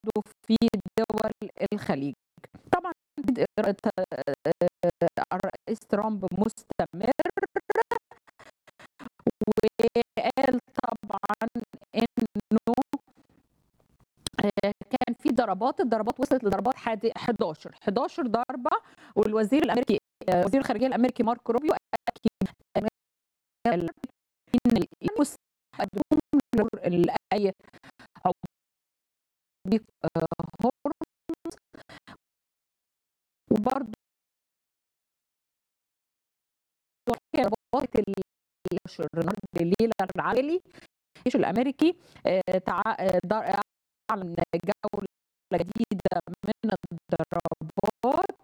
برضه في دول الخليج طبعا الرئيس ترامب مستمر وقال طبعا انه كان في ضربات الضربات وصلت لضربات 11 11 ضربه والوزير الامريكي وزير الخارجيه الامريكي مارك روبيو اكد ان لاي هرمز وبرضه ضربات الليله العالي الجيش الامريكي اعلن جوله جديده من الضربات